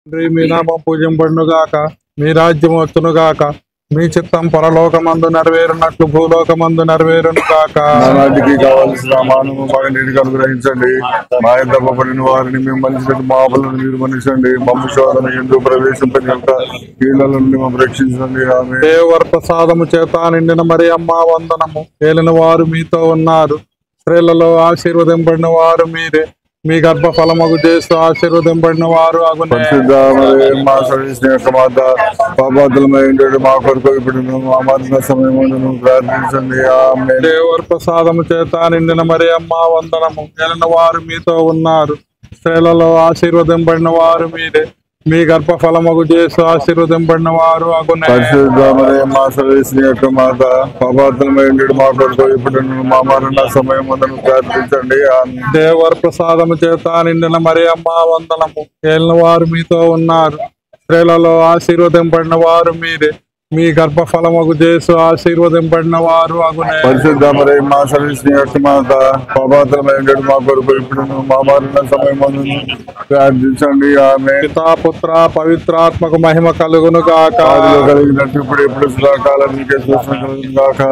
తండ్రి మీ నామం పూజింపడునుగాక మీ రాజ్యం వచ్చునుగాక మీ చిత్తం పరలోకమందు నెరవేరునట్లు భూలోకమందు నెరవేరునుగాక నానాటికి కావాల్సిన మానవ మగనీటికి అనుగ్రహించండి మా యొక్క పడిన వారిని మేము మనిషి మాపలను మీరు మనిషండి మమ్మ శోధన ఎందుకు ప్రవేశింపని యొక్క కీళ్ళ నుండి మమ్మల్ని రక్షించండి ఆమె దేవర ప్రసాదము చేత నిండిన మరి అమ్మ వందనము ఏలిన వారు మీతో ఉన్నారు స్త్రీలలో ఆశీర్వదింపడిన వారు మీరే మీ గర్భ ఫలమగు చేస్తూ ఆశీర్వదింపడిన వారు అగునే పరిశుద్ధ మరి మా సర్వీస్ యొక్క మాత పాపాతులమైండు మా కొరకు ఇప్పుడు మా మరణ సమయం ప్రార్థించండి ఆమె దేవర ప్రసాదము చేత నిండిన మరి అమ్మ వందనము ఏలిన వారు మీతో ఉన్నారు స్త్రీలలో ఆశీర్వదింపడిన వారు మీరే మీ గర్భ ఫలమగు చేస్తూ ఆశీర్వదింపడిన వారు అగునే పరిశుద్ధ మరి మా సర్వీస్ యొక్క మాత పాపాతులమైండు మా కొరకు ఇప్పుడు మా మరణ సమయం ప్రార్థించండి ఆమె దేవర ప్రసాదము చేత నిండిన మరి అమ్మ వందనము ఏలిన వారు మీతో ఉన్నారు స్త్రీలలో ఆశీర్వదింపడిన వారు మీరే మీ గర్భ ఫలముకు చేసు ఆశీర్వదింపడిన వారు అగునే పరిశుద్ధ మరి మా సర్వీస్ యొక్క మాత పాపాత్రమైన మా కొరకు ఇప్పుడు మా మరణ సమయం ప్రార్థించండి ఆమె పితా పుత్ర పవిత్రాత్మకు మహిమ కలుగును గాక ఆదిలో కలిగినట్టు ఇప్పుడు ఎప్పుడు సదాకాలం మీకే సూచన కలుగును గాక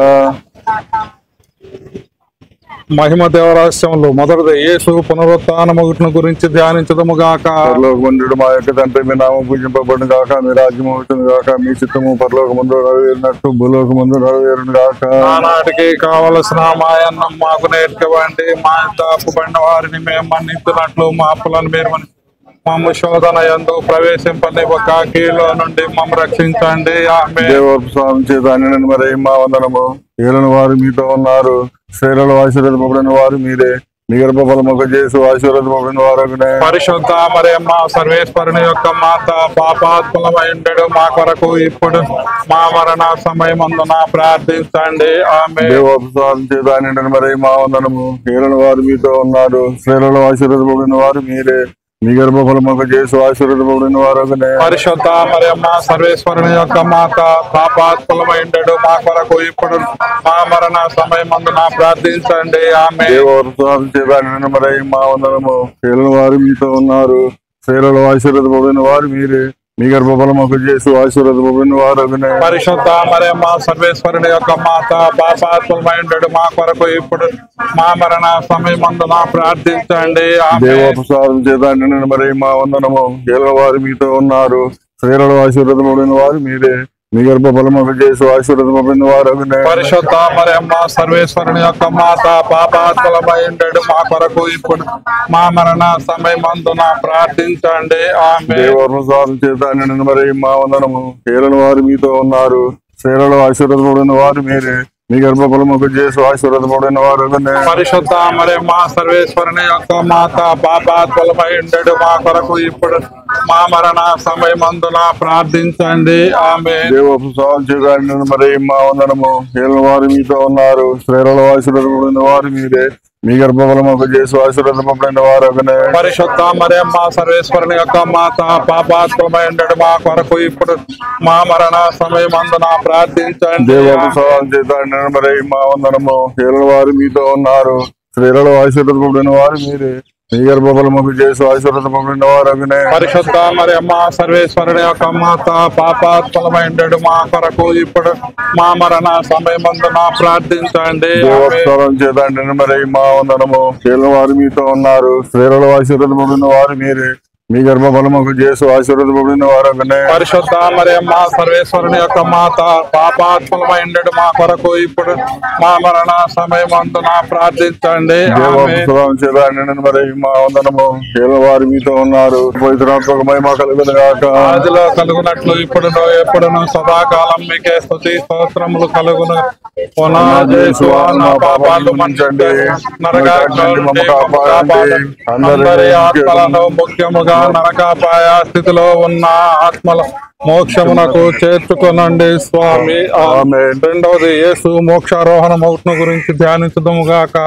మహిమ దేవరాశ్యంలో మొదటిది యేసు పునరుత్నమును గురించి ధ్యానించదము గాక పరలోకమందుడు మా యొక్క తండ్రి మీ నామం పూజింపబడును గాక మీ రాజ్యం అవుతుంది గాక మీ చిత్తము పరలోక ముందు నెరవేరినట్టు భూలోక ముందు నెరవేరును గాక ఆనాటికి కావలసిన మాయన్నం మాకు నేర్చుకోండి మా యొక్క అప్పుబడిన వారిని మేము మన్నించినట్లు మా అప్పులను మీరు మన్ని- మమ్మ శోధన ఎందు ప్రవేశింపని ఒక కీలో నుండి మమ్మ రక్షించండి ఆమె దేవోపస్వామి చేత అన్ని మరి మా వందనము ఏలను వారు మీతో ఉన్నారు స్త్రీలలో ఆశీర్వదపడిన వారు మీరే మీ గర్భఫలముక చేసి ఆశీర్వదపడిన వారు పరిశుద్ధ మరియమ్మ సర్వేశ్వరుని యొక్క మాత పాపాత్మలమైండడు మా కొరకు ఇప్పుడు మా మరణ సమయం అందున ప్రార్థించండి ఆమె దేవోపస్వామి చేత అన్ని మరి మా వందనము ఏలను వారు మీతో ఉన్నారు స్త్రీలలో ఆశీర్వదపడిన వారు మీరే మీ గర్భఫలముక చేసి ఆశీర్వదపడిన వారు పరిశుద్ధ మరియమ్మ సర్వేశ్వరుని యొక్క మాత పాపాత్మలమైండడు మా కొరకు ఇప్పుడు మా మరణ సమయం అందున ప్రార్థించండి ఆమె దేవోపస్వామి చేత అన్ని మరి మా వందనము ఏలను వారు మీతో ఉన్నారు స్త్రీలలో ఆశీర్వదపడిన వారు మీరే మీ గర్భఫలముక చేసి ఆశీర్వదపడిన వారు పరిశుద్ధ మరియమ్మ సర్వేశ్వరుని యొక్క మాత పాపాత్మలమైండడు మా కొరకు ఇప్పుడు మా మరణ సమయం అందున ప్రార్థించండి ఆమె దేవోపసారం చేత నిన్న మరి మా వందనము ఏళ్ళ వారు మీతో ఉన్నారు స్త్రీలలో ఆశీర్వదపడిన వారు మీరే మీ గర్భ ఫలముకు చేసి ఆశీర్వదపడిన వారు అగునే. పరిశుద్ధ మరియమ్మ సర్వేశ్వరుని యొక్క మాత పాపాత్మలమైండడు మా కొరకు ఇప్పుడు మా మరణ సమయం అందున ప్రార్థించండి ఆమె దేవోపసారం చేత నిన్న మరి మా వందనము ఏళ్ళ వారు మీతో ఉన్నారు స్త్రీలలో ఆశీర్వదపడిన వారు మీరే మీ గర్భ ఫలముకు చేసి ఆశీర్వదపడిన వారు అగునే. పరిశుద్ధ మరియమ్మ సర్వేశ్వరుని యొక్క మాత పాపాత్మలమైండడు మా కొరకు ఇప్పుడు మా మరణ సమయం అందున ప్రార్థించండి ఆమె దేవోపసారం చేత నిన్న మరి మా వందనము ఏళ్ళ వారు మీతో ఉన్నారు స్త్రీలలో ఆశీర్వదపడిన వారు మీరే మీ గర్భ ఫలముకు చేసి ఆశీర్వదపడిన వారు అగునే. పరిశుద్ధ మరియమ్మ సర్వేశ్వరుని యొక్క మాత పాపాత్మలమైండడు మా కొరకు ఇప్పుడు మా మరణ సమయం అందున ప్రార్థించండి దేవోపసారం చేత నిలబడి మా వందనము ఏళ్ళ వారు మీతో ఉన్నారు స్త్రీలలో ఆశీర్వదపడిన వారు మీరే మీ గర్భఫలముకు చేసి ఆశీర్వదపడిన వారు అగునే పరిశుద్ధ మరియమ్మ సర్వేశ్వరుని యొక్క మాత పాపాత్మలమైండడు మా కొరకు ఇప్పుడు మా మరణ సమయం అందున ప్రార్థించండి ఆమె. దేవోపసారం చేత నిలబడి మా వందనము ఏళ్ళ వారు మీతో ఉన్నారు స్త్రీలలో ఆశీర్వదపడిన వారు మీరే మీ గర్భఫలముకు చేసి ఆశీర్వదపడిన వారు అగునే పరిశుద్ధ మరియమ్మ సర్వేశ్వరుని యొక్క మాత పాపాత్మలమైండడు మా కొరకు ఇప్పుడు మా మరణ సమయం అందున ప్రార్థించండి ఆమె. దేవోపసారం చేత నిలబడి మా వందనము ఏళ్ళ వారు మీతో ఉన్నారు పవిత్రాత్మక మహిమ కలుగును గాక ఆదిలో కలుగునట్లు ఇప్పుడు ఎప్పుడును సదాకాలం మీకే స్తుతి స్తోత్రములు కలుగును పునాదేశు నా పాపాలు మన్నించండి నరకాగ్ని నుండి మమ్ము కాపాడండి. అందరి ఆత్మలను ముఖ్యముగా నరకాపాయ స్థితిలో ఉన్న ఆత్మల మోక్షమునకు చేర్చుకొనండి స్వామి ఆమేన్. ఆమేన్. రెండవది యేసు మోక్షారోహణ మౌట్ను గురించి ధ్యానించదము గాక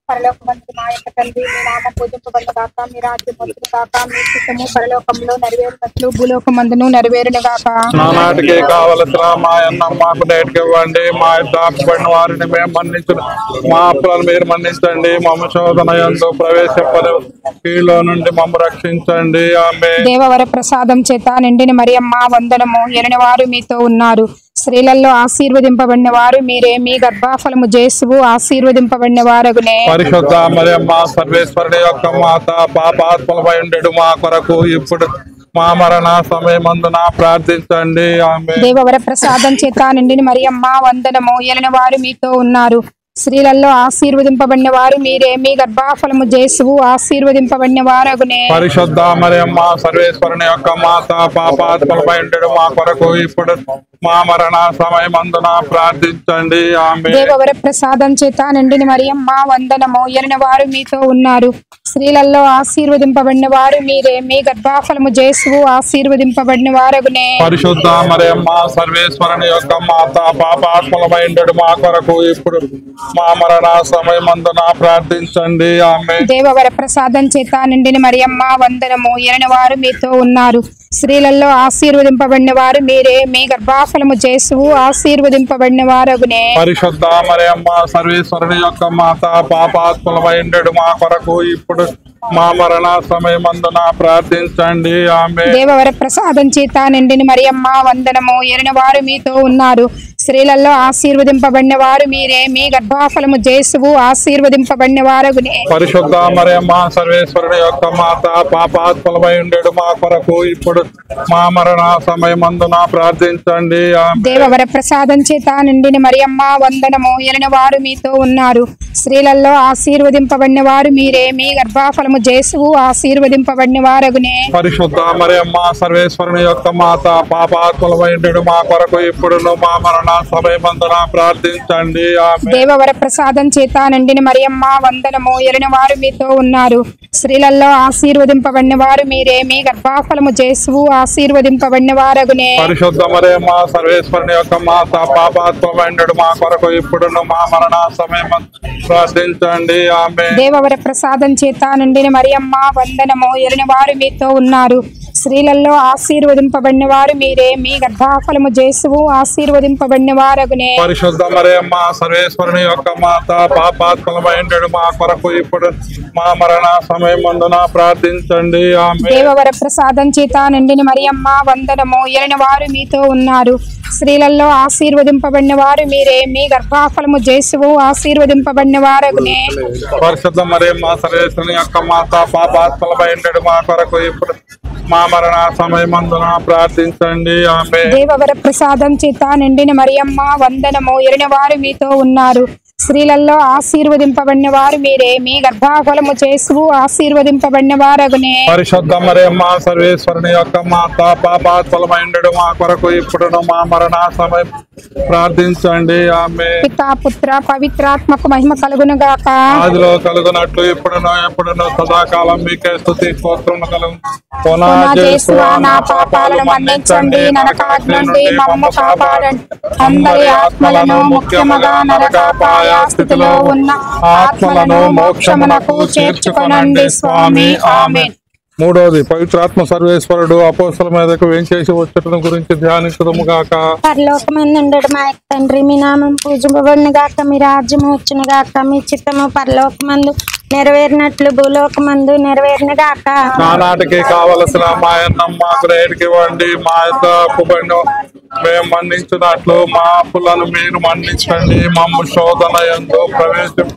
పరలోకమందు మా యొక్క తండ్రి మీ నామ పూజింపబడిన కాక మీ రాజ్యం వచ్చిన కాక మీ చిత్తము పరలోకంలో నెరవేరునట్లు భూలోకమందును నెరవేరును గాక నానాటికి కావలసిన మా అన్నం మాకు నేటికి ఇవ్వండి మా దాపబడిన వారిని మేము మన్నించు మా అప్పులను మీరు మన్నించండి మమ్మ శోధన ఎందు ప్రవేశపడు కీలో నుండి మమ్మ రక్షించండి ఆమె దేవవర ప్రసాదం చేత నిండిన మరియమ్మ వందనము ఎలిన వారు మీతో ఉన్నారు స్త్రీలలో ఆశీర్వదింపబడిన వారు మీరే మీ గర్భాఫలము జేసువు ఆశీర్వదింపబడిన వారగునే పరిశుద్ధ మరియమ్మ సర్వేశ్వరుడి యొక్క మాత పాపాత్మలపై ఉండేడు మా కొరకు ఇప్పుడు మా మరణ సమయమందున ప్రార్థించండి ఆమె దేవవర ప్రసాదం చేత నిండిన మరియమ్మ వందనము ఎలిన వారు మీతో ఉన్నారు స్త్రీలలో ఆశీర్వదింపబడిన వారు మీరే మీ గర్భాఫలము జేసువు ఆశీర్వదింపబడిన వారగునే పరిశుద్ధ మరియమ్మ సర్వేశ్వరుని యొక్క మాత పాపాత్మలపై ఉండేడు మా కొరకు ఇప్పుడు మా మరణ సమయమందున ప్రార్థించండి ఆమె దేవవర ప్రసాదం చేత నిండిన మరియమ్మ వందనము ఎలిన వారు మీతో ఉన్నారు స్త్రీలలో ఆశీర్వదింపబడిన వారు మీరే మీ గర్భాఫలము జేసువు ఆశీర్వదింపబడిన వారగునే పరిశుద్ధ మరియమ్మ సర్వేశ్వరుని యొక్క మాత పాపాత్మలపై ఉండేడు మా కొరకు ఇప్పుడు మా మరణ సమయమందున ప్రార్థించండి ఆమె దేవవర ప్రసాదం చేత నిండిన మరియమ్మ వందనము ఎలిన వారు మీతో ఉన్నారు స్త్రీలలో ఆశీర్వదింపబడిన వారు మీరే మీ గర్భాఫలము జేసువు ఆశీర్వదింపబడిన వారగునే పరిశుద్ధ మరియమ్మ సర్వేశ్వరుని యొక్క మాత పాపాత్మలపై ఉండేడు మా కొరకు ఇప్పుడు మా మరణ సమయమందున ప్రార్థించండి ఆమె దేవవర ప్రసాదం చేత నిండిన మరియమ్మ వందనము ఎలిన వారు మీతో ఉన్నారు స్త్రీలలో ఆశీర్వదింపబడిన వారు మీరే మీ గర్భాఫలము జేసువు ఆశీర్వదింపబడిన వారగునే పరిశుద్ధ మరియమ్మ సర్వేశ్వరుని యొక్క మాత పాపాత్మలపై ఉండేడు మా కొరకు ఇప్పుడు మా మరణ సమయమందున ప్రార్థించండి ఆమె దేవవర ప్రసాదం చేత నిండిన మరియమ్మ వందనము ఎలిన వారు మీతో ఉన్నారు స్త్రీలలో ఆశీర్వదింపబడిన వారు మీరే మీ గర్భాఫలము జేసువు ఆశీర్వదింపబడిన వారగునే పరిశుద్ధ మరియమ్మ సర్వేశ్వరుని యొక్క మాత పాపాత్మలపై ఉండేడు మా కొరకు ఇప్పుడు మా మరణ సమయమందున ప్రార్థించండి ఆమె దేవవర ప్రసాదం చేత నిండిన మరియమ్మ వందనము ఎలిన వారు మీతో ఉన్నారు స్త్రీలలో ఆశీర్వదింపబడిన వారు మీరే మీ గర్భాఫలము జేసువు ఆశీర్వదింపబడిన వారగునే పరిశుద్ధ మరియమ్మ సర్వేశ్వరుని యొక్క మాత పాపాత్మమైండు మా కొరకు ఇప్పుడు మా మరణ సమయం ప్రార్థించండి ఆమె దేవవర ప్రసాదం చేత నిండిన మరియమ్మ వందనము ఎలిన వారు మీతో ఉన్నారు స్త్రీలలో ఆశీర్వదింపబడిన వారు మీరే మీ గర్భాఫలము జేసువు ఆశీర్వదింపబడిన వారగునే పరిశుద్ధ మరియమ్మ సర్వేశ్వరుని యొక్క మాత పాపాత్మమైండు మా కొరకు ఇప్పుడు మా మరణ సమయం ప్రార్థించండి ఆమె దేవవర ప్రసాదం చేత నిండిన మరియమ్మ వందనము ఎలిన వారు మీతో ఉన్నారు స్త్రీలలో ఆశీర్వదింపబడిన వారు మీరే మీ గర్భాఫలము జేసువు ఆశీర్వదింపబడిన వారగునే పరిశుద్ధ మరియమ్మ సర్వేశ్వరుని యొక్క మాత పాపాత్మమైండు మా కొరకు ఇప్పుడు మా మరణ సమయమందున ప్రార్థించండి ఆమె దేవవర ప్రసాదం చేత నిండిన మరియమ్మ వందనము ఎరిన వారు మీతో ఉన్నారు స్త్రీలలో ఆశీర్వదింపబడిన వారు మీరే మీ గర్భాఫలము చేసువు ఆశీర్వదింపబడిన వారగునే పరిశుద్ధ మరియమ్మ సర్వేశ్వరుని యొక్క మాత పాపాత్మలమైండు మా కొరకు ఇప్పుడు మా మరణ సమయం ప్రార్థించండి ఆమె పితా పుత్ర పవిత్రాత్మకు మహిమ కలుగును గాక ఆదిలో కలుగునట్లు ఇప్పుడును ఎప్పుడును సదాకాలం మీకే స్థుతి స్తోత్రం కలుగు పునా చేసువా నా పాపాలను మన్నించండి నరకాగ్ని నుండి మమ్మ కాపాడండి అందరి ఆత్మలను ముఖ్యముగా నరకాపాయ స్థితిలో ఉన్న ఆత్మలను మోక్షమునకు చేర్చుకొనండి స్వామి ఆమె మూడోది పవిత్రాత్మ సర్వేశ్వరుడు అపోస్తల మీదకు వెంచేసి వచ్చటం గురించి ధ్యానించదము గాక పరలోకమందుండడు మా యొక్క తండ్రి మీ నామం పూజింపబడిన గాక మీ రాజ్యం వచ్చిన గాక మీ చిత్తము పరలోకమందు నెరవేరినట్లు భూలోకమందు నెరవేరిన గాక నానాటికి కావలసిన మా అన్నం మాకు రేటుకి ఇవ్వండి మా యొక్క అప్పుబడిన మేము మన్నించినట్లు మా అప్పులను మీరు మన్నించండి మమ్మ శోధన ఎందు ప్రవేశం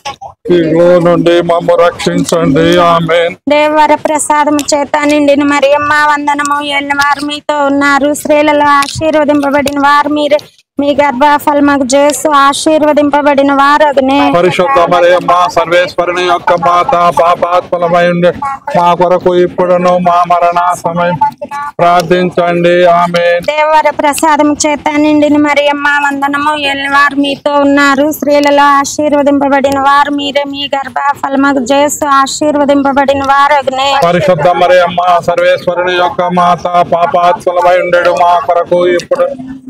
ఇదిగో నుండి మమ్మ రక్షించండి ఆమె దేవర ప్రసాదం చేత నిండిన మరియమ్మ వందనము ఎన్న వారు మీతో ఉన్నారు స్త్రీలలో ఆశీర్వదింపబడిన వారు మీరే మీ గర్భఫలమకు చేస్తూ ఆశీర్వదింపబడిన వారు అగ్నే పరిశుద్ధ మరియమ్మ సర్వేశ్వరుని యొక్క మాత పాపాత్మలమై ఉండి మా కొరకు ఇప్పుడును మా మరణ సమయం ప్రార్థించండి ఆమె దేవర ప్రసాదం చేత నిండిన మరియమ్మ వందనము వారు మీతో ఉన్నారు స్త్రీలలో ఆశీర్వదింపబడిన వారు మీరే మీ గర్భఫలమకు చేస్తూ ఆశీర్వదింపబడిన వారు అగ్నే పరిశుద్ధ మరియమ్మ సర్వేశ్వరుని యొక్క మాత పాపాత్మలమై ఉండేడు మా కొరకు ఇప్పుడు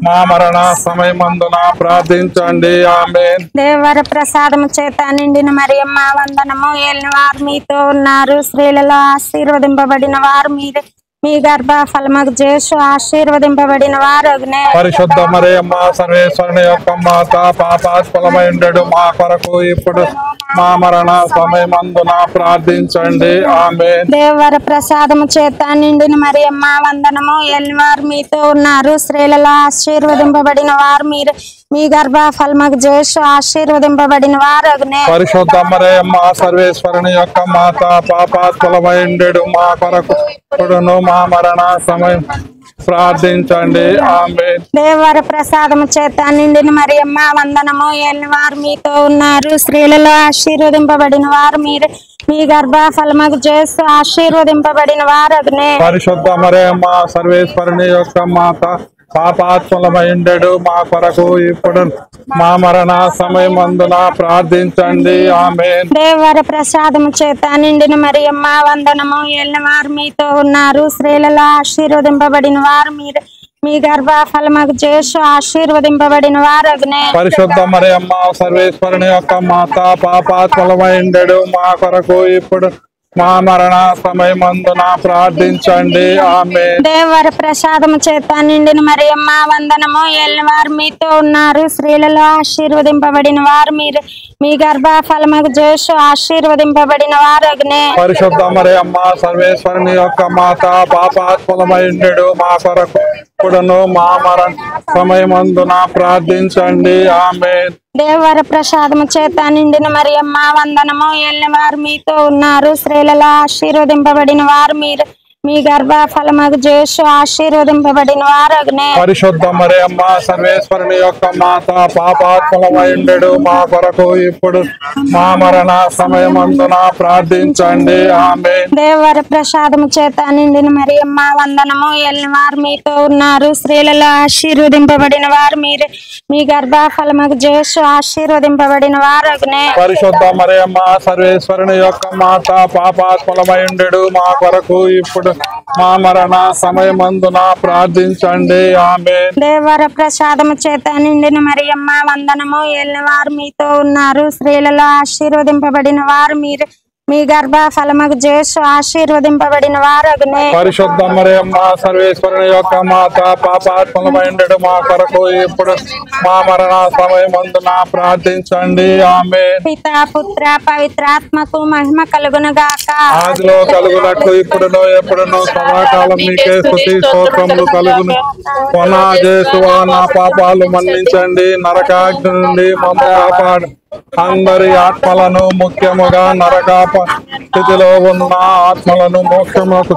మా మరణ సమయమందున ప్రార్థించండి ఆమె దేవర ప్రసాదము చేత నిండిన మరియమ్మ వందనము ఏలిన వారు మీతో ఉన్నారు స్త్రీలలో ఆశీర్వదింపబడిన వారు మీరే మీ గర్భ ఫలమకు చేసు ఆశీర్వదింపబడిన వారు అగ్నే పరిశుద్ధ మరియమ్మ సర్వేశ్వరుని యొక్క మాత పాపాస్ఫలమైండడు మా కొరకు ఇప్పుడు మా మరణ సమయమందున ప్రార్థించండి ఆమె దేవర ప్రసాదము చేత నిండిన మరియమ్మ వందనము ఏలిన వారు మీతో ఉన్నారు స్త్రీలలో ఆశీర్వదింపబడిన వారు మీరే మీ గర్భ ఫలమకు చేసు ఆశీర్వదింపబడిన వారు అగ్నే పరిశుద్ధ మరియమ్మ సర్వేశ్వరుని యొక్క మాత పాపాస్ఫలమైండడు మా కొరకు ఇప్పుడును మా మరణ సమయం ప్రార్థించండి ఆమె దేవర ప్రసాదము చేత నిండిన మరియమ్మ వందనము ఏలిన వారు మీతో ఉన్నారు స్త్రీలలో ఆశీర్వదింపబడిన వారు మీరు మీ గర్భ ఫలమగు చేస్తూ ఆశీర్వదింపబడిన వారు అగ్నే పరిశుద్ధ మరియమ్మ సర్వేశ్వరుని యొక్క మాత పాపాత్మలమైండెడు మా కొరకు ఇప్పుడు మా మరణ సమయమందున ప్రార్థించండి ఆమె దేవర ప్రసాదము చేత నిండిన మరియమ్మ వందనము ఏలిన వారు మీతో ఉన్నారు స్త్రీలలో ఆశీర్వదింపబడిన వారు మీరు మీ గర్భ ఫలమగు చేస్తూ ఆశీర్వదింపబడిన వారు అగ్నే పరిశుద్ధ మరియమ్మ సర్వేశ్వరుని యొక్క మాత పాపాత్మలమైండెడు మా కొరకు ఇప్పుడు మా మరణ సమయమందున ప్రార్థించండి ఆమె దేవర ప్రసాదము చేత నిండిన మరియమ్మ వందనము ఏలిన వారు మీతో ఉన్నారు స్త్రీలలో ఆశీర్వదింపబడిన వారు మీరు మీ గర్భ ఫలమగు చేసు ఆశీర్వదింపబడిన వారు అగ్నే పరిశుద్ధ మరియమ్మ సర్వేశ్వరుని యొక్క మాత పాపాత్మలమైండెడు మా కొరకు ఇప్పుడును మా మరణ సమయమందున ప్రార్థించండి ఆమె దేవర ప్రసాదము చేత నిండిన మరియమ్మ వందనము ఏలిన వారు మీతో ఉన్నారు స్త్రీలలో ఆశీర్వదింపబడిన వారు మీరు మీ గర్భ ఫలమగు చేసు ఆశీర్వదింపబడిన వారు అగ్నే పరిశుద్ధ మరియమ్మ సర్వేశ్వరుని యొక్క మాత పాపాత్మలమైండెడు మా కొరకు ఇప్పుడు మా మరణ సమయమందున ప్రార్థించండి ఆమె దేవర ప్రసాదము చేత నిండిన మరియమ్మ వందనము ఏలిన వారు మీతో ఉన్నారు స్త్రీలలో ఆశీర్వదింపబడిన వారు మీరు మీ గర్భ ఫలమగు చేసు ఆశీర్వదింపబడిన వారు అగ్నే పరిశుద్ధ మరియమ్మ సర్వేశ్వరుని యొక్క మాత పాపాత్మలమైండెడు మా కొరకు ఇప్పుడు మా మరణ సమయమందున ప్రార్థించండి ఆమె దేవర ప్రసాదము చేత నిండిన మరియమ్మ వందనము ఏలిన వారు మీతో ఉన్నారు స్త్రీలలో ఆశీర్వదింపబడిన వారు మీరు మీ గర్భ ఫలమగు చేసు ఆశీర్వదింపబడిన వారు అగ్నే పరిశుద్ధ మరియమ్మ సర్వేశ్వరుని యొక్క మాత పాపాత్మలమైండెడు మా కొరకు ఇప్పుడు మా మరణ సమయమందున ప్రార్థించండి ఆమె పిత పుత్ర పవిత్రాత్మకు మహిమ కలుగును గాక ఆదిలో కలుగునట్లు ఇప్పుడును ఎప్పుడును సదాకాలం మీకే స్థుతి స్తోత్రములు కలుగును కొనా చేసువా నా పాపాలు మన్నించండి నరకాగ్ని నుండి మమ్మ కాపాడు అందరి ఆత్మలను ముఖ్యముగా నరకాప స్థితిలో ఉన్న ఆత్మలను మోక్షముకు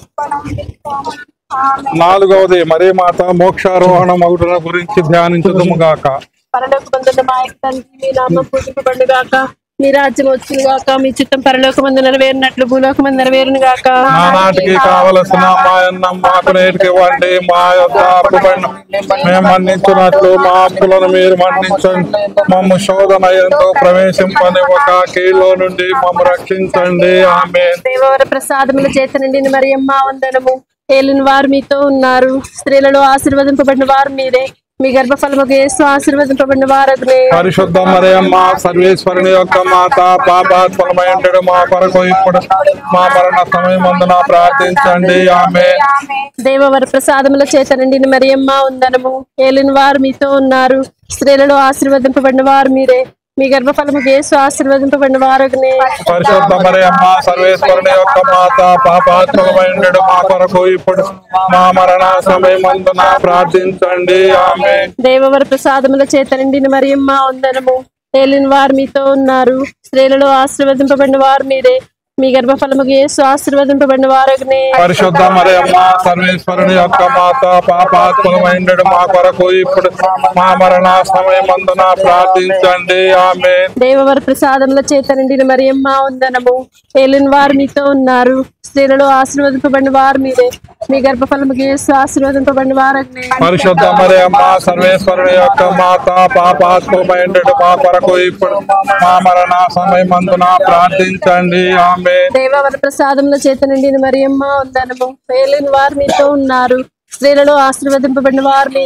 నాలుగవది మరీ మాత మోక్షారోహణ మగుటల గురించి ధ్యానించదుము గాక పరలోక పొందిన మా యొక్క తండ్రి మీ నామం పూజింపబడు గాక మీ రాజ్యం వచ్చును గాక మీ చిత్తం పరలోక మందు నెరవేరినట్లు భూలోక మందు నెరవేరును గాక నానాటికి కావలసిన మా అన్నం మాకు నేటికి ఇవ్వండి మా యొక్క అప్పుబడిన మేము మన్నించినట్లు మా అప్పులను మీరు మన్నించండి మమ్మ శోధన ఎంతో ప్రవేశింపని ఒక కీలో నుండి మమ్మ రక్షించండి ఆమె దేవవర ప్రసాదముల చేత నిండిన మరియమ్మ వందనము ఏలిన వారు మీతో ఉన్నారు స్త్రీలలో ఆశీర్వదింపబడిన వారు మీరే మీ గర్భఫలముకు యేసు ఆశీర్వదింపబడిన వారగునే పరిశుద్ధ మరియమ్మ సర్వేశ్వరుని యొక్క మాత పాపాత్మలమైండడు మా కొరకు ఇప్పుడు మా మరణ సమయమందున ప్రార్థించండి ఆమె దేవవర ప్రసాదముల చేత నిండిన మరియమ్మ వందనము ఏలిన వారు మీతో ఉన్నారు స్త్రీలలో ఆశీర్వదింపబడిన వారు మీరే మీ గర్భఫలముకు యేసు ఆశీర్వదింపబడిన వారగునే పరిశుద్ధ మరియమ్మ సర్వేశ్వరుని యొక్క మాత పాపాత్మలమైండడు మా కొరకు ఇప్పుడు మా మరణ సమయమందున ప్రార్థించండి ఆమె దేవవర ప్రసాదముల చేత నిండిన మరియమ్మ వందనము ఏలిన వారు మీతో ఉన్నారు స్త్రీలలో ఆశీర్వదింపబడిన వారు మీరే మీ గర్భఫలముకు యేసు ఆశీర్వదింపబడిన వారగునే పరిశుద్ధ మరియమ్మ సర్వేశ్వరుని యొక్క మాత పాపాత్మలమైండడు మా కొరకు ఇప్పుడు మా మరణ సమయమందున ప్రార్థించండి ఆమె దేవవర ప్రసాదముల చేత నిండిన మరియమ్మ వందనము ఏలిన వారు మీతో ఉన్నారు స్త్రీలలో ఆశీర్వదింపబడిన వారు మీరే మీ గర్భఫలముకు యేసు ఆశీర్వదింపబడిన వారగునే పరిశుద్ధ మరియమ్మ సర్వేశ్వరుని యొక్క మాత పాపాత్మలమైండడు మా కొరకు ఇప్పుడు మా మరణ సమయమందున ప్రార్థించండి ఆమె దేవవర ప్రసాదముల చేత నిండిన మరియమ్మ వందనము ఏలిన వారు మీతో ఉన్నారు స్త్రీలలో ఆశీర్వదింపబడిన వారు మీరే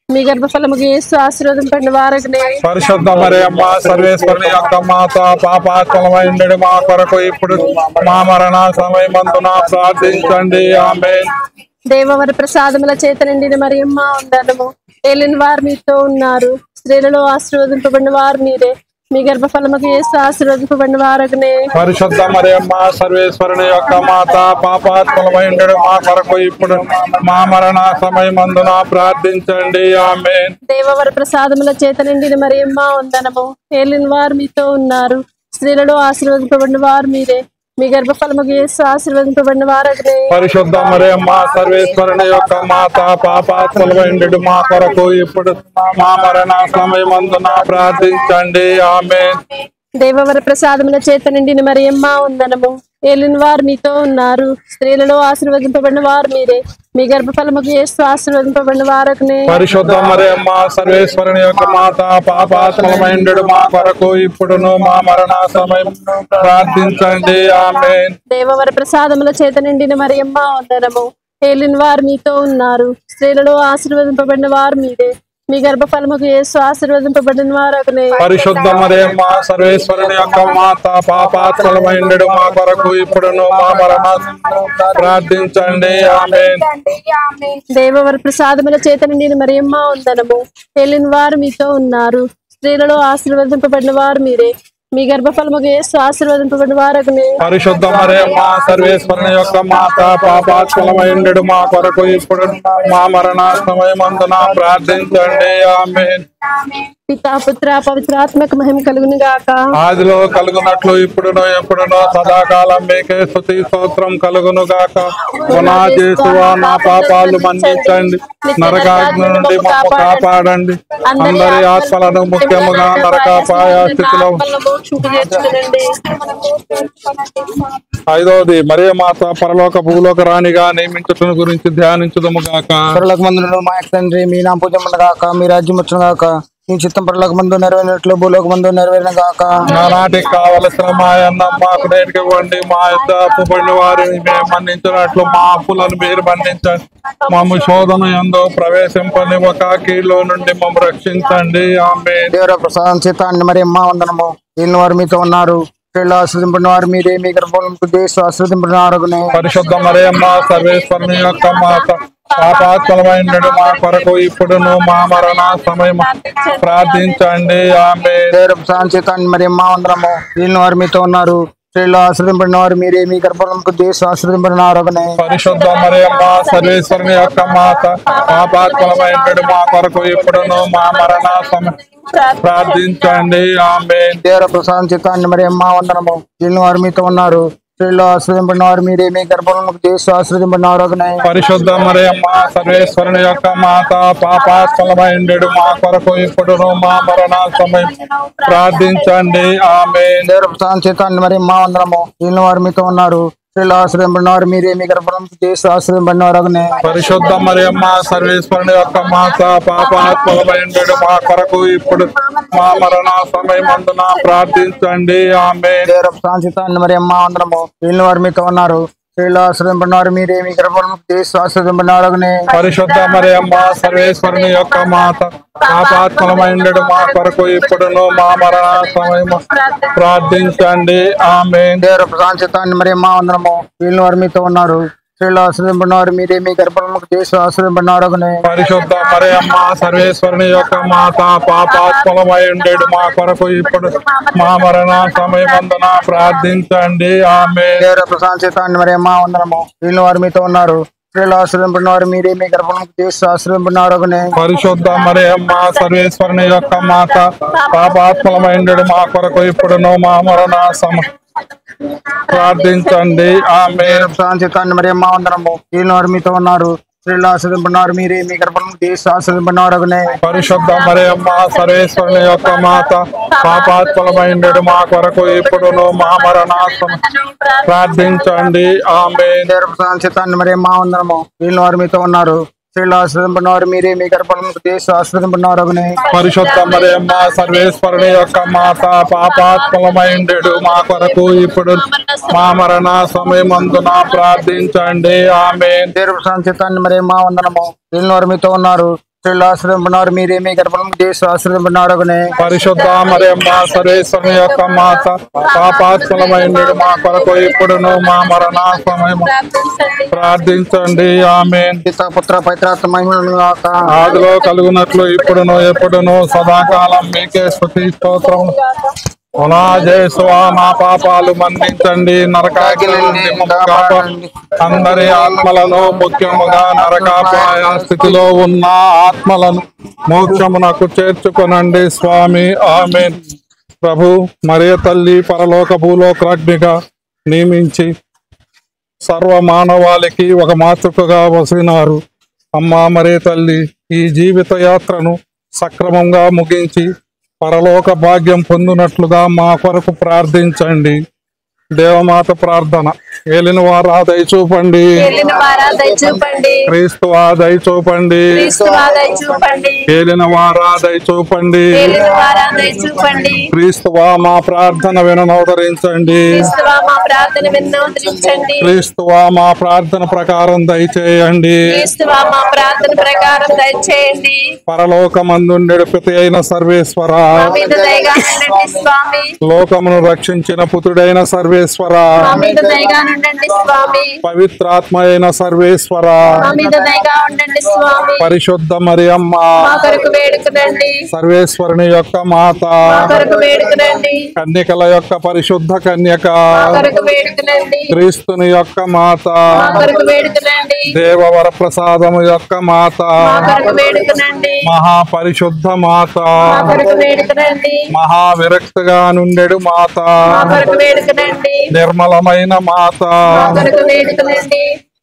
మీ గర్భఫలముకు యేసు ఆశీర్వదింపబడిన వారగనే పరిశుద్ధ మరియమ్మ సర్వేశ్వరుని యొక్క మాత పాపాత్మలమైండడు మా కొరకు ఇప్పుడు మా మరణ సమయమందున ప్రార్థించండి ఆమె దేవవర ప్రసాదముల చేత నిండిన మరియమ్మ ఉండడము ఏలిన వారు మీతో ఉన్నారు స్త్రీలలో ఆశీర్వదింపబడిన వారు మీరే మీ గర్భఫలముకు యేసు ఆశీర్వదింపబడిన వారగనే పరిశుద్ధ మరియమ్మ సర్వేశ్వరుని యొక్క మాత పాపాత్మలమైండడు మా కొరకు ఇప్పుడు మా మరణ సమయమందున ప్రార్థించండి ఆమె దేవవర ప్రసాదముల చేత నిండిన మరియమ్మ వందనము ఏలిన వారు మీతో ఉన్నారు స్త్రీలలో ఆశీర్వదింపబడిన వారు మీరే మీ గర్భఫలముకు యేసు ఆశీర్వదింపబడిన వారగనే పరిశుద్ధ మరియమ్మ సర్వేశ్వరుని యొక్క మాత పాపాత్మలమైండడు మా కొరకు ఇప్పుడు మా మరణ సమయమందున ప్రార్థించండి ఆమె దేవవర ప్రసాదముల చేత నిండిన మరియమ్మ వందనము ఏలిన వారు మీతో ఉన్నారు స్త్రీలలో ఆశీర్వదింపబడిన వారు మీరే మీ గర్భఫలముకు యేసు ఆశీర్వదింపబడిన వారగనే పరిశుద్ధ మరియమ్మ సర్వేశ్వరుని యొక్క మాత పాపాత్మలమైండడు మా కొరకు ఇప్పుడును మా మరణ సమయం ప్రార్థించండి ఆమె దేవవర ప్రసాదముల చేత నిండిన మరియమ్మ వందనము ఏలిన వారు మీతో ఉన్నారు స్త్రీలలో ఆశీర్వదింపబడిన వారు మీరే మీ గర్భఫలముకు యేసు ఆశీర్వదింపబడిన వారగనే పరిశుద్ధ మరియమ్మ సర్వేశ్వరుని యొక్క మాత పాపాత్మలమైండడు మా కొరకు ఇప్పుడును మా మరణ ప్రార్థించండి ఆమె దేవవర ప్రసాదముల చేత నిండిన మరియమ్మ వందనము ఏలిన వారు మీతో ఉన్నారు స్త్రీలలో ఆశీర్వదింపబడిన వారు మీరే మీ గర్భఫలముకు యేసు ఆశీర్వదింపబడిన వారగనే పరిశుద్ధ మరియమ్మ సర్వేశ్వరుని యొక్క మాత పాపాత్మలమైండడు మా కొరకు ఇప్పుడు మా మరణ సమయమందున ప్రార్థించండి ఆమె పితా పుత్ర పవిత్రాత్మక మహిమ కలుగును గాక ఆదిలో కలుగునట్లు ఇప్పుడును ఎప్పుడునో సదాకాలం మీకే స్తుతి స్తోత్రం కలుగును గాక నా చేసువా నా పాపాలు మన్నించండి నరకాగ్ని నుండి మమ్మ కాపాడండి అందరి ఆత్మలను ముఖ్యముగా నరకాపాయ స్థితిలో మోక్షంకు చేర్చుకునండి ఐదవది మరియ మాత పరలోక భూలోక రాణిగా నియమించటం గురించి ధ్యానించుదము గాక పరలోక మందులను మా యొక్క తండ్రి మీ నా పూజ గాక మీ రాజ్యం వచ్చును గాక మీ చిత్తం పరలోక మందు నెరవేరినట్లు భూలోక మందు నెరవేరిన గాక నానాటికి కావలసిన మా అన్నం మాకు నేటికి ఇవ్వండి మా యొక్క అప్పుబడిన వారిని మేము మన్నించినట్లు మా అప్పులను మీరు మన్నించండి మమ్మ శోధన ఎందో ప్రవేశింపని ఒక కీలో నుండి మమ్మ రక్షించండి ఆమె దేవర ప్రసాదం చేత అన్ని మరి అమ్మ వందనము ఎన్ని వారు మీతో ఉన్నారు స్త్రీలు ఆశ్రదింపడిన వారు మీరే మీ గర్భంలో దేశ ఆశ్రదింపడిన వారునే పరిశుద్ధ మరియమ్మ సర్వేశ్వరుని యొక్క మాత పాపాత్మలమైన మా కొరకు ఇప్పుడును మా మరణ సమయం ప్రార్థించండి ఆమె దేవర ప్రసాదం చేత అన్ని మరి అమ్మ వందనము ఎన్ని వారు మీతో ఉన్నారు స్త్రీలు ఆశ్రదింపడిన వారు మీరే మీ గర్భంలో దేశ ఆశ్రదింపడిన వారునే పరిశుద్ధ మరియమ్మ సర్వేశ్వరుని యొక్క మాత పాపాత్మలమైన మా కొరకు ఇప్పుడును మా మరణ సమయం ప్రార్థించండి ఆమె దేవర ప్రసాదం చేత అన్ని మరి అమ్మ వందనము ఎన్ని వారు మీతో ఉన్నారు స్త్రీలు ఆశ్రదింపడిన వారు మీరే మీ గర్భంలో దేశ ఆశ్రదింపడిన వారునే పరిశుద్ధ మరియమ్మ సర్వేశ్వరుని యొక్క మాత పాపాత్మలమైండెడు మా కొరకు ఇప్పుడును మా మరణ సమయం ప్రార్థించండి ఆమె దేవర ప్రసాదం చేత అన్ని మరి మా వందనము దీని వారు మీతో ఉన్నారు స్త్రీలు ఆశ్రదింపడిన వారు మీరే మీ గర్భం దేశ ఆశ్రదింపడిన వారునే పరిశుద్ధ మరియమ్మ సర్వేశ్వరుని యొక్క మాత పాపాత్మలమైండెడు మా కొరకు ఇప్పుడు మా మరణ సమయం అందున ప్రార్థించండి ఆమె దేవర ప్రసాదం చేత అన్ని మరి అమ్మ వందనము దీని వారు మీతో ఉన్నారు స్త్రీలు ఆశ్రదింపడిన వారు మీరే మీ గర్భం దేశ ఆశ్రదింపడిన వారునే పరిశుద్ధ మరియమ్మ సర్వేశ్వరుని యొక్క మాత పాపాత్మలమైండెడు మా కొరకు ఇప్పుడును మా మరణ సమయం ప్రార్థించండి ఆమె దేవర ప్రసాదం చేత అన్ని మరి అమ్మ వందనము దీని వారు మీతో ఉన్నారు స్త్రీలు ఆశ్రదింపడిన వారు మీరే మీ గర్భం దేశ ఆశ్రదింపడిన వారునే పరిశుద్ధ మరియమ్మ సర్వేశ్వరుని యొక్క మాత పాపాత్మలమైండెడు మా కొరకు ఇప్పుడు మా మరణ సమయమందున ప్రార్థించండి ఆమె దేవర ప్రసాదం చేత అన్ని మరి అమ్మ వందనము దీని వారు మీతో ఉన్నారు స్త్రీలు ఆశ్రదింపడిన వారు మీరే మీ గర్భం దేశ ఆశ్రదింపడిన వారునే పరిశుద్ధ మరియమ్మ సర్వేశ్వరుని యొక్క మాత పాపాత్మలమైండెడు మా కొరకు ఇప్పుడును మా మరణ సమ ప్రార్థించండి ఆమె శాంతితాన్ని మరి అమ్మ వందనము దీని వారు మీతో ఉన్నారు స్త్రీలు ఆశ్రదింపడినారు మీరే మీ గర్భం దేశ ఆశ్రదింపడినారునే పరిశుద్ధ మరియమ్మ సర్వేశ్వరుని యొక్క మాత పాపాత్మలమైండెడు మా కొరకు ఇప్పుడును మా మరణ సమ ప్రార్థించండి ఆమె శాంతితాన్ని మరి అమ్మ వందనము దీని వారు మీతో ఉన్నారు స్త్రీలు ఆశ్రదింపడినారు మీరే మీ గర్భం దేశ ఆశ్రదింపడినారునే పరిశుద్ధ మరియమ్మ సర్వేశ్వరుని యొక్క మాత పాపాత్మలమైండెడు మా కొరకు ఇప్పుడు మా మరణ సమయమందున ప్రార్థించండి ఆమె శాంతితాన్ని మరి అమ్మ వందనము దీని వారు మీతో ఉన్నారు స్త్రీలో ఆశ్రదింపడినవారు మీరే మీ గర్భఫలము చేసి ఆశ్రదింపడినవారగునే పరిశుద్ధ మరియమ్మ సర్వేశ్వరుని యొక్క మాత పాపాత్మలమైన మా కొరకు ఇప్పుడును మా మరణ సమయము ప్రార్థించండి ఆమె పిత పుత్ర పవిత్రాత్మ మహిమలను గాక ఆదిలో కలుగునట్లు ఇప్పుడును ఎప్పుడును సదాకాలం మీకే స్థుతి స్తోత్రం పునా జయసువా మా పాపాలు మన్నించండి నరకాగ్ని నుండి మమ్ము కాపాడండి అందరి ఆత్మలను ముఖ్యముగా నరకాపాయ స్థితిలో ఉన్న ఆత్మలను మోక్షమునకు చేర్చుకొనండి స్వామి ఆమె ప్రభు మరియ తల్లి పరలోక భూలోకాగ్నిగా నియమించి సర్వ మానవాళికి ఒక మాతృకగా వసినారు అమ్మా మరే తల్లి ఈ జీవిత యాత్రను సక్రమంగా ముగించి పరలోక భాగ్యం పొందినట్లుగా మా కొరకు ప్రార్థించండి దేవమాత ప్రార్థన ఏలిన వారా దయచూపండి వెళ్ళిన వారా దయచూపండి క్రీస్తు దయచూపండి క్రీస్తు దయచూపండి ఏలిన వారా దయచూపండి వెళ్ళిన వారా దయచూపండి క్రీస్తువా మా ప్రార్థన విననవతరించండి క్రీస్తువా మా ప్రార్థన విన్నోదరించండి క్రీస్తువా మా ప్రార్థన ప్రకారం దయచేయండి క్రీస్తువా మా ప్రార్థన ప్రకారం దయచేయండి పరలోకమందుండెడు పితి అయిన సర్వేశ్వర మా మీద దయగా ఉండండి స్వామి లోకమును రక్షించిన పుత్రుడైన సర్వేశ్వర మా మీద దయగా ఉండండి స్వామి పవిత్రాత్మ అయిన సర్వేశ్వర మా మీద దయగా ఉండండి స్వామి పరిశుద్ధ మరియమ్మ మా కొరకు వేడుకునండి సర్వేశ్వరుని యొక్క మాత మా కొరకు వేడుకునండి కన్యకల యొక్క పరిశుద్ధ కన్యక మా కొరకు వేడుకునండి క్రీస్తుని యొక్క మాత మా కొరకు వేడుకునండి దేవవర ప్రసాదము యొక్క మాత మా కొరకు వేడుకునండి మహాపరిశుద్ధ మాత మా కొరకు వేడుకునండి మహా విరక్తిగా నుండెడు మాత మా కొరకు వేడుకునండి నిర్మలమైన మాత మా కొరకు వేడుకునండి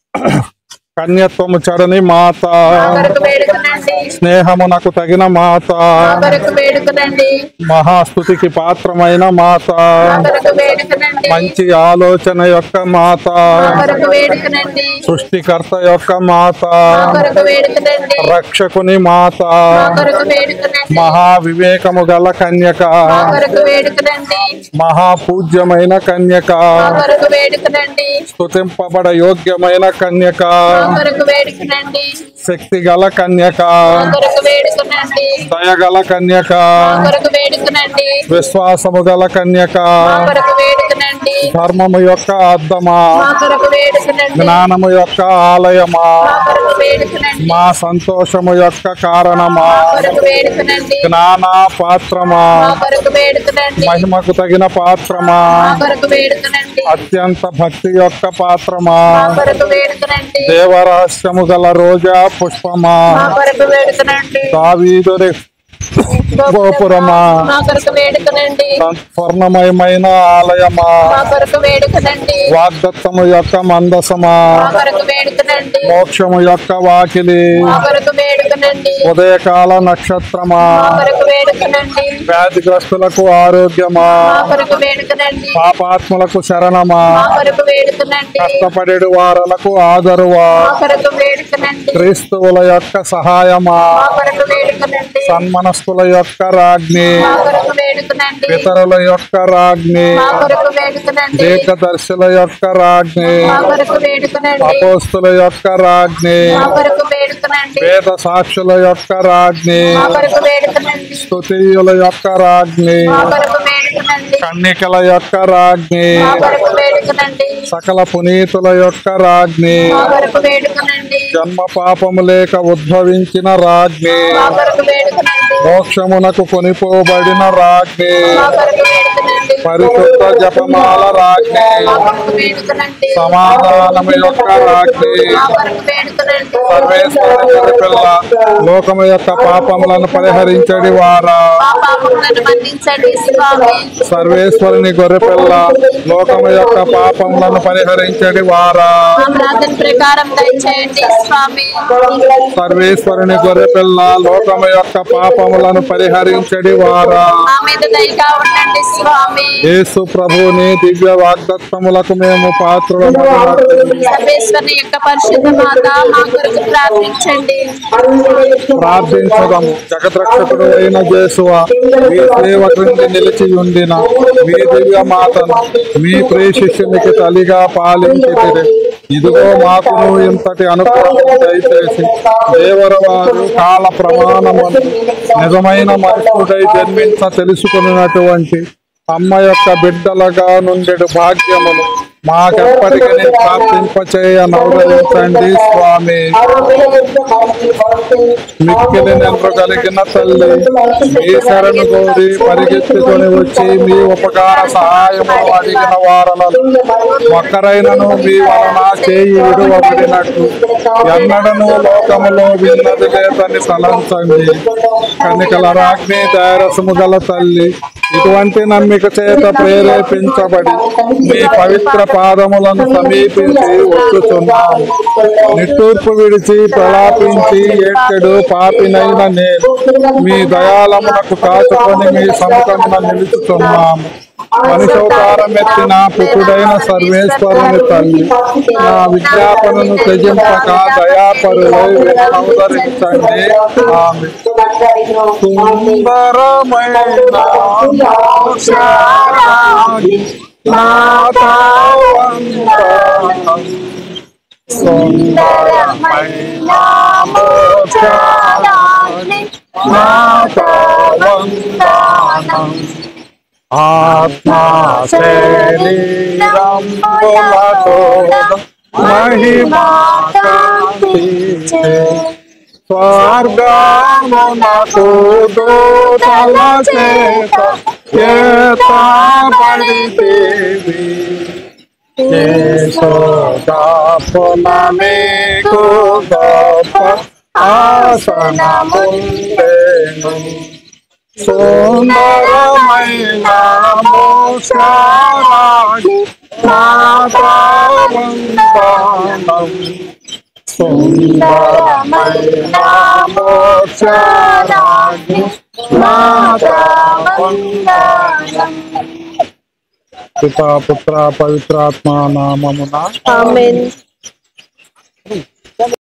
కన్యత్వము చడని మాత మా కొరకు వేడుకునండి స్నేహమునకు తగిన మాత మా కొరకు వేడుకునండి మహాస్తుతికి పాత్రమైన మాత మా కొరకు వేడుకునండి మంచి ఆలోచన యొక్క మాత మా కొరకు వేడుకునండి సృష్టికర్త యొక్క మాత మా కొరకు వేడుకునండి రక్షకుని మాత మా కొరకు వేడుకునండి మహా వివేకము గల కన్యక మా కొరకు వేడుకునండి మహాపూజ్యమైన కన్యక మా కొరకు వేడుకునండి స్తుతింపబడ యోగ్యమైన కన్యక మా కొరకు వేడుకునండి శక్తి గల కన్యక మా కొరకు వేడుకునండి దయగల కన్యక మా కొరకు వేడుకునండి విశ్వాసము గల కన్యక మా కొరకు వేడుకునండి ధర్మము యొక్క అద్దమా మా కొరకు వేడుకునండి జ్ఞానము యొక్క ఆలయమా మా కొరకు వేడుకునండి మా సంతోషము యొక్క కారణమా మా కొరకు వేడుకునండి జ్ఞాన పాత్రమా మా కొరకు వేడుకునండి మహిమకు తగిన పాత్రమా మా కొరకు వేడుకునండి అత్యంత భక్తి యొక్క పాత్రమా మా కొరకు వేడుకునండి దేవరహస్యము గల రోజా పుష్పమా మా కొరకు వేడుకునండి దావీదుని గోపురమా మా కొరకు వేడుకునండి స్వర్ణమయమైన ఆలయమా మా కొరకు వేడుకునండి వాగ్దత్తము యొక్క మందసమా మా కొరకు వేడుకునండి మోక్షము యొక్క వాకిలి మా కొరకు వేడుకునండి ఉదయకాల నక్షత్రమా మా కొరకు వేడుకునండి వ్యాధిగ్రస్తులకు ఆరోగ్యమా మా కొరకు వేడుకునండి పాపాత్ములకు శరణమా మా కొరకు వేడుకునండి కష్టపడేడు వారలకు ఆదరువా మా కొరకు వేడుకునండి క్రీస్తువుల యొక్క సహాయమా మా కొరకు వేడుకునండి సన్మనస్కుల యొక్క రాజ్ఞి మా కొరకు వేడుకునండి పితరుల యొక్క రాజ్ఞి మా కొరకు వేడుకునండి దీర్ఘదర్శుల యొక్క రాజ్ఞి మా కొరకు వేడుకునండి అపోస్తుల యొక్క రాజ్ఞి మా కొరకు వేడుకునండి వేద సాక్షుల యొక్క రాజ్ఞి మా కొరకు వేడుకునండి స్తుతియుల యొక్క రాజ్ఞి మా కొరకు వేడుకునండి కన్నికల యొక్క రాజ్ఞి మా కొరకు వేడుకునండి సకల పునీతుల యొక్క రాజ్ఞి మా కొరకు వేడుకునండి జన్మ పాపము లేక ఉద్భవించిన రాజ్ఞి మా కొరకు వేడుకునండి మోక్షమునకు కొనిపోబడిన రాజ్ఞి మా కొరకు వేడుకునండి పరిశుద్ధ జపమాల రాజ్ఞి మా కొరకు వేడుకునండి సమాధానము యొక్క రాజ్ఞి మా కొరకు వేడుకునండి సర్వేశ్వరుని పిల్ల లోకము యొక్క పాపములను పరిహరించడి వారా మా పాపములను మన్నించండి స్వామి సర్వేశ్వరుని గొర్రెపిల్ల లోకము యొక్క పాపములను పరిహరించడి వారా మా ప్రార్థన ప్రకారం దయచేయండి స్వామి సర్వేశ్వరుని గొర్రెపిల్ల లోకము యొక్క పాపములను పరిహరించడి వారా మా మీద దయగా ఉండండి స్వామి యేసు ప్రభుని దివ్య వాగ్దత్తములకు మేము పాత్రులము సర్వేశ్వరుని యొక్క పరిశుద్ధ మాత మా కొరకు ప్రార్థించండి ప్రార్థించదము జగద్రక్షకుడు అయిన జేసువ మీ సేవ క్రింది నిలిచి ఉండిన మీ దివ్య మాతను మీ ప్రియ శిష్యునికి తల్లిగా పాలించి ఇదిగో మాకును ఇంతటి అనుగ్రహం దయచేసి దేవర వారు కాల ప్రమాణమును నిజమైన మనుషుడై జన్మించ తెలుసుకున్నటువంటి అమ్మ యొక్క బిడ్డలుగా నుండెడు భాగ్యములు మాకెప్పటికీ ప్రార్థింపచేయ నవరించండి స్వామి మిక్కిలి నెంపు కలిగిన తల్లి మీ శరణు కోరి పరిగెత్తుకొని వచ్చి మీ ఉపకార సహాయము అడిగిన వారలను ఒక్కరైనను మీ వలన చేయి విడువబడినట్లు ఎన్నడను లోకములో విన్నది లేదని తలంచండి కనికల రాజ్ఞి తైరసము గల తల్లి ఇటువంటి నమ్మిక చేత ప్రేరేపించబడి మీ పవిత్ర పాదములను సమీపించి వచ్చుచున్నాము నిట్టూర్పు విడిచి ప్రలాపించి ఏడ్చెడు పాపినైన నేను మీ దయాళమునకు కాచుకొని మీ సముఖమున నిలుచుచున్నాము మనిషవతారం ఎత్తిన పుట్టుడైన సర్వేశ్వరుని తల్లి నా విజ్ఞాపనను త్యజింపక దయాపరులై అవతరించండి ఆమె సుందరమైన మోక్షారాగి నాథవందనం. సుందరమైన మోక్షారాగి నాథవందనం. ఆత్మా శరీరంబులతో మహిమా కాంతిచే స్వర్గమునకు దూతల చేత ఎత్తబడితేవి యేసోదాపున మీకు గొప్ప ఆసనముండెను సుందరమైన మోక్షరాగి మాతావందనం సుందరమైన మోక్షరాగి మాతావందనం పితా పుత్ర పవిత్రాత్మ నామమున ఆమెన్